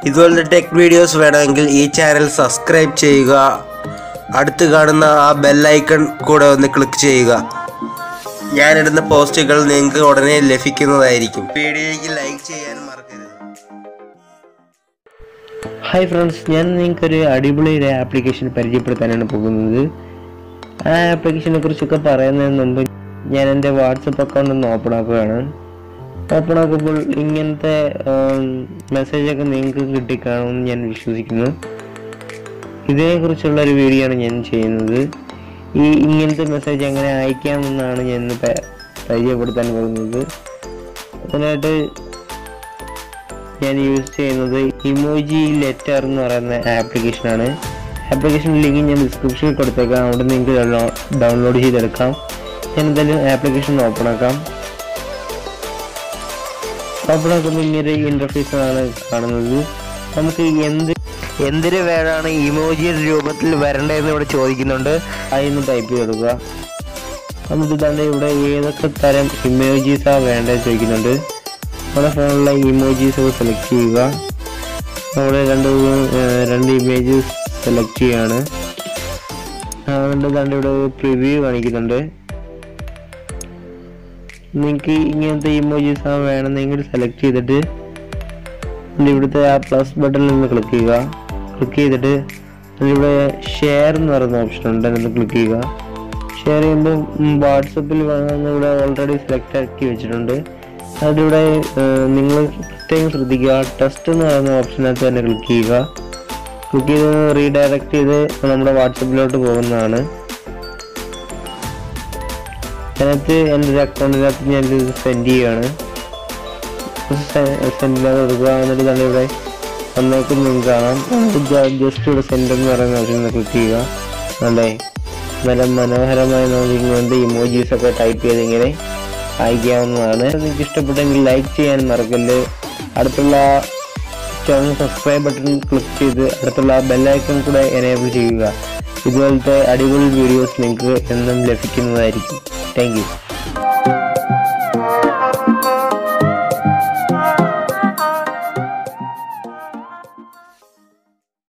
ഇതുപോലത്തെ tech videos വേണമെങ്കിൽ ഈ ചാനൽ സബ്സ്ക്രൈബ് ചെയ്യുക അടുത്ത് കാണുന്ന ആ ബെല്ലൈക്കൺ കൂടെ ഒന്ന് ക്ലിക്ക് ചെയ്യുക ഞാനിടുന്ന പോസ്റ്റുകൾ നിങ്ങൾക്ക് ഉടനെ ലഭിക്കുന്നതായിരിക്കും വീഡിയോയ്ക്ക് ലൈക്ക് ചെയ്യാനും മറക്കരുത് ഹായ് ഫ്രണ്ട്സ് ഞാൻ നിങ്ങൾക്കൊരു അടിപൊളി ഒരു ആപ്ലിക്കേഷൻ പരിചയപ്പെടുത്താനാണ് പോകുന്നത് ആ ആപ്ലിക്കേഷനെ കുറിച്ചൊക്കെ പറയുന്നതിന് മുമ്പ് ഞാൻ എൻ്റെ വാട്സപ്പ് അക്കൗണ്ട് ഒന്ന് ഓപ്പൺ ആക്കുകയാണ് ഓപ്പൺ ആക്കുമ്പോൾ ഇങ്ങനത്തെ മെസ്സേജൊക്കെ നിങ്ങൾക്ക് കിട്ടിക്കാണുമെന്ന് ഞാൻ വിശ്വസിക്കുന്നു ഇതിനെക്കുറിച്ചുള്ള ഒരു വീഡിയോ ആണ് ഞാൻ ചെയ്യുന്നത് ഈ ഇങ്ങനത്തെ മെസ്സേജ് എങ്ങനെ അയക്കാമെന്നാണ് ഞാൻ ഇന്ന് പ- പരിചയപ്പെടുത്താൻ പോകുന്നത് അതിനായിട്ട് ഞാൻ യൂസ് ചെയ്യുന്നത് ഇമോജി ലെറ്റർ എന്ന് പറയുന്ന ആപ്ലിക്കേഷനാണ് ആപ്ലിക്കേഷൻ ലിങ്ക് ഞാൻ ഡിസ്ക്രിപ്ഷനിൽ കൊടുത്തേക്കാം അവിടെ നിങ്ങൾക്ക് ഡൗൺലോഡ് ചെയ്തെടുക്കാം ഞാൻ എന്തായാലും ആപ്ലിക്കേഷൻ ഓപ്പൺ ആക്കാം ഓപ്പൺ ആക്കുമ്പോൾ ഇങ്ങനെ ഇൻ്റർഫേസ് ആണ് കാണുന്നത് നമുക്ക് എന്ത് എന്തിന് വേണമാണ് ഇമോജി രൂപത്തിൽ വരേണ്ടതെന്ന് ഇവിടെ ചോദിക്കുന്നുണ്ട് അതിന്ന് ടൈപ്പ് ചെയ്തെടുക്കുക നമുക്ക് തന്നെ ഇവിടെ ഏതൊക്കെ തരം ഇമോജീസാണ് വേണ്ടത് ചോദിക്കുന്നുണ്ട് നമ്മുടെ ഫോണിലെ ഇമോജീസ് ഒക്കെ സെലക്ട് ചെയ്യുക നമ്മൾ രണ്ട് ഏർ രണ്ട് ഇമേജസ് സെലക്ട് ചെയ്യാണ് അതുകൊണ്ട് തന്നെ ഇവിടെ പ്രിവ്യൂ കാണിക്കുന്നുണ്ട് നിങ്ങൾക്ക് ഇങ്ങനത്തെ ഇമോജീസ് ആണ് വേണമെന്നെങ്കിൽ സെലക്ട് ചെയ്തിട്ട് ഇതിൻ്റെ ഇവിടുത്തെ ആ പ്ലസ് ബട്ടണിൽ നിന്ന് ക്ലിക്ക് ചെയ്യുക ക്ലിക്ക് ചെയ്തിട്ട് ഇവിടെ ഷെയർ എന്ന് പറയുന്ന ഓപ്ഷൻ ഉണ്ട് അതിൽ ക്ലിക്ക് ചെയ്യുക ഷെയർ ചെയ്യുമ്പോൾ വാട്സപ്പിൽ വേണമെന്ന് ഇവിടെ ഓൾറെഡി സെലക്ട് ആക്കി വെച്ചിട്ടുണ്ട് അതിലൂടെ നിങ്ങൾ പ്രത്യേകം ശ്രദ്ധിക്കുക ടെസ്റ്റ് എന്ന് പറയുന്ന ഓപ്ഷനകത്ത് തന്നെ ക്ലിക്ക് ചെയ്യുക ക്ലിക്ക് ചെയ്ത് റീഡയറക്റ്റ് ചെയ്ത് നമ്മുടെ വാട്സപ്പിലോട്ട് പോകുന്നതാണ് അതിനകത്ത് എൻ്റെ ഒരു അക്കൗണ്ടിനകത്ത് ഞാൻ സെൻഡ് ചെയ്യുകയാണ് സെൻഡ് ചെയ്ത് കൊടുക്കുക എന്നിട്ട് തന്നെ ഇവിടെ വന്നേക്കും നിങ്ങൾക്ക് കാണാം ജസ്റ്റ് ഇവിടെ സെൻഡ് എന്ന് പറയുന്ന ഓപ്ഷൻ ക്ലിക്ക് ചെയ്യുക അല്ലേ നല്ല മനോഹരമായി നമുക്ക് ഇങ്ങനത്തെ ഇമോജീസ് ഒക്കെ ടൈപ്പ് ചെയ്ത് ഇങ്ങനെ അയക്കാവുന്നതാണ് നിങ്ങൾക്ക് ഇഷ്ടപ്പെട്ടെങ്കിൽ ലൈക്ക് ചെയ്യാൻ മറക്കല്ല് അടുത്തുള്ള ചാനൽ സബ്സ്ക്രൈബ് ബട്ടൺ ക്ലിക്ക് ചെയ്ത് അടുത്തുള്ള ബെല്ലൈക്കൺ കൂടെ എനേബിൾ ചെയ്യുക ഇതുപോലത്തെ അടിപൊളി വീഡിയോസ് നിങ്ങൾക്ക് എന്നും ലഭിക്കുന്നതായിരിക്കും താങ്ക് യു